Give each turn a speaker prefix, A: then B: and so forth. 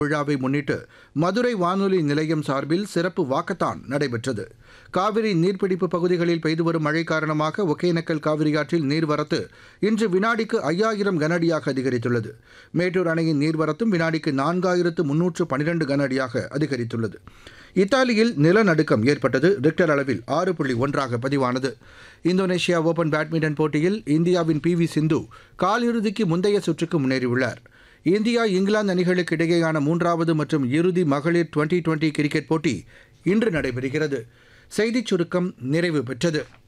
A: விழாவை முன்னிட்டு மதுரை வானொலி நிலையம் சார்பில் சிறப்பு வாக்கத்தான் நடைபெற்றது காவிரி நீர்பிடிப்பு பகுதிகளில் பெய்து வரும் மழை காரணமாக ஒகேனக்கல் காவிரியாற்றில் நீர்வரத்து இன்று வினாடிக்கு ஐயாயிரம் கனஅடியாக அதிகரித்துள்ளது மேட்டூர் அணையின் நீர்வரத்தும் வினாடிக்கு நான்காயிரத்து முன்னூற்று பனிரெண்டு கனஅடியாக அதிகரித்துள்ளது இத்தாலியில் நிலநடுக்கம் ஏற்பட்டது ரிக்டர் அளவில் ஆறு புள்ளி ஒன்றாக பதிவானது இந்தோனேஷியா ஓபன் பேட்மிண்டன் போட்டியில் இந்தியாவின் பி வி சிந்து காலிறுதிக்கு முந்தைய சுற்றுக்கு முன்னேறியுள்ளார் இந்தியா இங்கிலாந்து அணிகளுக்கு இடையேயான மூன்றாவது மற்றும் இறுதி மகளிர் டுவெண்டி டுவெண்டி கிரிக்கெட் போட்டி இன்று நடைபெறுகிறது செய்திச் சுருக்கம் நிறைவு பெற்றது